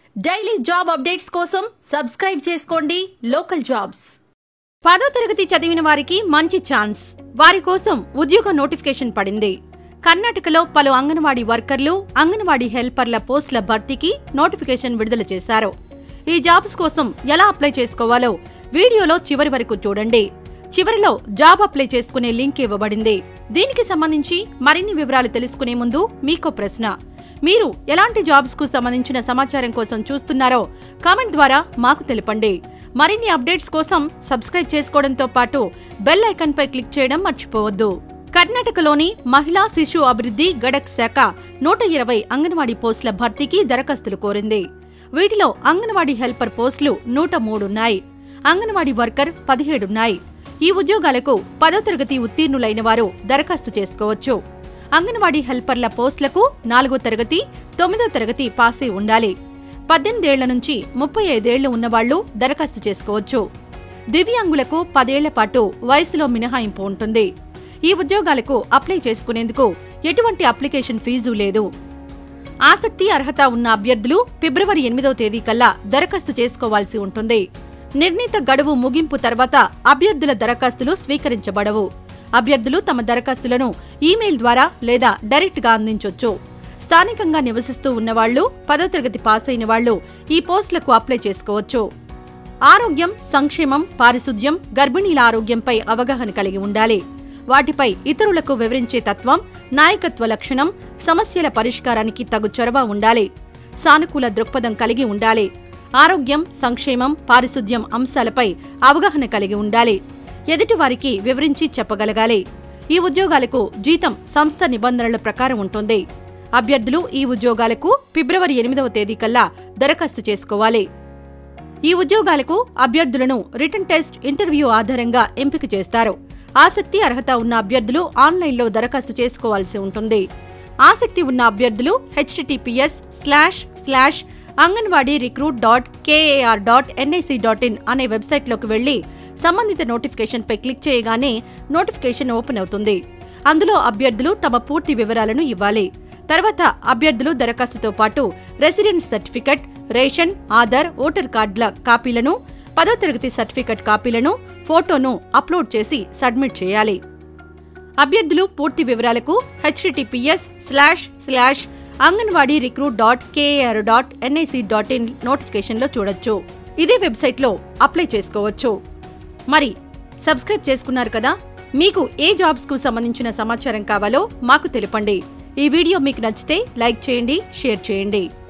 daily job updates కోసం subscribe చేసుకోండి local jobs పదో తరగతి చదివిన వారికి మంచి ఛాన్స్ వారి కోసం ఉద్యోగ నోటిఫికేషన్ పడింది కర్ణాటకలో పలు అంగన్వాడీ వర్కర్లు అంగన్వాడీ హెల్పర్ల పోస్టుల భర్తీకి నోటిఫికేషన్ విడుదల చేశారు ఈ జాబ్స్ కోసం ఎలా అప్లై చేసుకోవాలో వీడియోలో చివరి వరకు చూడండి చివరిలో జాబ్ అప్లై చేసుకునే లింక్ ఇవ్వబడింది దీనికి సంబంధించి మరిన్ని వివరాలు తెలుసుకునే ముందు మీకో ప్రశ్న మీరు ఎలాంటి జాబ్స్ కు సంబంధించిన సమాచారం కోసం చూస్తున్నారో కామెంట్ ద్వారా మాకు తెలపండి మరిన్ని అప్డేట్స్ కోసం సబ్స్క్రైబ్ చేసుకోవడంతో పాటు బెల్ ఐకాన్ పై క్లిక్ చేయడం మర్చిపోవద్దు కర్ణాటకలోని మహిళా శిశు అభివృద్ధి గడక్ శాఖ నూట ఇరవై అంగన్వాడీ పోస్టుల భర్తీకి దరఖాస్తులు కోరింది వీటిలో అంగన్వాడీ హెల్పర్ పోస్టులు నూట మూడున్నాయి అంగన్వాడీ వర్కర్ పదిహేడున్నాయి ఈ ఉద్యోగాలకు పదో తరగతి ఉత్తీర్ణులైన వారు దరఖాస్తు చేసుకోవచ్చు అంగన్వాడీ హెల్పర్ల పోస్టులకు నాలుగో తరగతి తొమ్మిదో తరగతి పాసై ఉండాలి పద్దెనిమిదేళ్ల నుంచి ముప్పై ఐదేళ్లు ఉన్నవాళ్లు దరఖాస్తు చేసుకోవచ్చు దివ్యాంగులకు పదేళ్ల పాటు వయసులో మినహాయింపు ఉంటుంది ఈ ఉద్యోగాలకు అప్లై చేసుకునేందుకు ఎటువంటి అప్లికేషన్ ఫీజు లేదు ఆసక్తి అర్హత ఉన్న అభ్యర్థులు ఫిబ్రవరి ఎనిమిదవ తేదీ కల్లా దరఖాస్తు చేసుకోవాల్సి ఉంటుంది నిర్ణీత గడువు ముగింపు తర్వాత అభ్యర్థుల దరఖాస్తులు స్వీకరించబడవు అభ్యర్థులు తమ దరఖాస్తులను ఈమెయిల్ ద్వారా లేదా డైరెక్ట్ గా అందించొచ్చు స్థానికంగా నివసిస్తూ ఉన్నవాళ్లు పదో తరగతి పాస్ అయిన వాళ్లు ఈ పోస్టులకు అప్లై చేసుకోవచ్చు ఆరోగ్యం సంక్షేమం పారిశుద్ధ్యం గర్భిణీల ఆరోగ్యంపై అవగాహన కలిగి ఉండాలి వాటిపై ఇతరులకు వివరించే తత్వం నాయకత్వ లక్షణం సమస్యల పరిష్కారానికి తగు చొరవ ఉండాలి సానుకూల దృక్పథం కలిగి ఉండాలి ఆరోగ్యం సంక్షేమం పారిశుద్ధ్యం అంశాలపై అవగాహన కలిగి ఉండాలి ఎదుటివారికి వివరించి చెప్పగలగాలి ఈ ఉద్యోగాలకు జీతం సంస్థ నిబంధనల ప్రకారం ఉంటుంది అభ్యర్థులు ఈ ఉద్యోగాలకు ఫిబ్రవరి ఎనిమిదవ తేదీ కల్లా దరఖాస్తు చేసుకోవాలి ఈ ఉద్యోగాలకు అభ్యర్థులను రిటర్న్ టెస్ట్ ఇంటర్వ్యూ ఆధారంగా ఎంపిక చేస్తారు ఆసక్తి అర్హత ఉన్న అభ్యర్థులు ఆన్లైన్లో దరఖాస్తు చేసుకోవాల్సి ఉంటుంది ఆసక్తి ఉన్న అభ్యర్థులు HTTPS slash slash Anganwadi recruit dot KAR dot NIC dot in అనే వెబ్సైట్లోకి వెళ్లి సంబంధిత నోటిఫికేషన్ పై క్లిక్ చేయగానే నోటిఫికేషన్ ఓపెన్ అవుతుంది అందులో అభ్యర్థులు తమ పూర్తి వివరాలను ఇవ్వాలి తర్వాత అభ్యర్థులు దరఖాస్తుతో పాటు residence certificate ration Aadhaar voter కార్డుల కాపీలను పదో తరగతి సర్టిఫికెట్ కాపీలను ఫోటోను అప్లోడ్ చేసి సబ్మిట్ చేయాలి అభ్యర్థులు పూర్తి వివరాలకు HTTPS slash slash Anganwadi recruit dot KAR dot NIC dot in నోటిఫికేషన్లో చూడొచ్చు ఇదే వెబ్సైట్లో అప్లై చేసుకోవచ్చు మరి సబ్స్క్రైబ్ చేసుకున్నారు కదా మీకు ఏ జాబ్స్ కు సంబంధించిన సమాచారం కావాలో మాకు తెలపండి ఈ వీడియో మీకు నచ్చితే లైక్ చేయండి షేర్ చేయండి